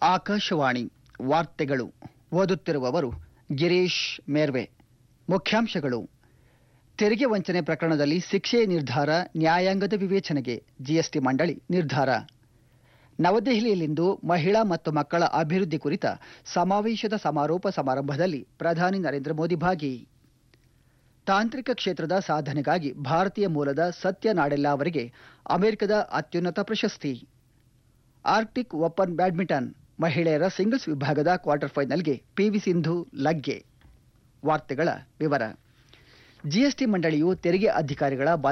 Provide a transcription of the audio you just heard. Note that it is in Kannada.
ಆಕಾಶವಾಣಿ ವಾರ್ತೆಗಳು ಓದುತ್ತಿರುವವರು ಗಿರೀಶ್ ಮೇರ್ವೆ ಮುಖ್ಯಾಂಶಗಳು ತೆರಿಗೆ ವಂಚನೆ ಪ್ರಕರಣದಲ್ಲಿ ಶಿಕ್ಷೆ ನಿರ್ಧಾರ ನ್ಯಾಯಾಂಗದ ವಿವೇಚನೆಗೆ ಜಿಎಸ್ಟಿ ಮಂಡಳಿ ನಿರ್ಧಾರ ನವದೆಹಲಿಯಲ್ಲಿಂದು ಮಹಿಳಾ ಮತ್ತು ಮಕ್ಕಳ ಅಭಿವೃದ್ಧಿ ಕುರಿತ ಸಮಾವೇಶದ ಸಮಾರೋಪ ಸಮಾರಂಭದಲ್ಲಿ ಪ್ರಧಾನಿ ನರೇಂದ್ರ ಮೋದಿ ಭಾಗಿ ತಾಂತ್ರಿಕ ಕ್ಷೇತ್ರದ ಸಾಧನೆಗಾಗಿ ಭಾರತೀಯ ಮೂಲದ ಸತ್ಯ ನಾಡೆಲ್ಲಾ ಅವರಿಗೆ ಅಮೆರಿಕದ ಅತ್ಯುನ್ನತ ಪ್ರಶಸ್ತಿ ಆರ್ಕ್ಟಿಕ್ ಓಪನ್ ಬ್ಯಾಡ್ಮಿಂಟನ್ ಮಹಿಳೆಯರ ಸಿಂಗಲ್ಸ್ ವಿಭಾಗದ ಕ್ವಾರ್ಟರ್ ಫೈನಲ್ಗೆ ಪಿವಿ ಸಿಂಧು ಲಗ್ಗೆ ವಾರ್ತೆಗಳ ವಿವರ ಜಿಎಸ್ಟಿ ಮಂಡಳಿಯು ತೆರಿಗೆ ಅಧಿಕಾರಿಗಳ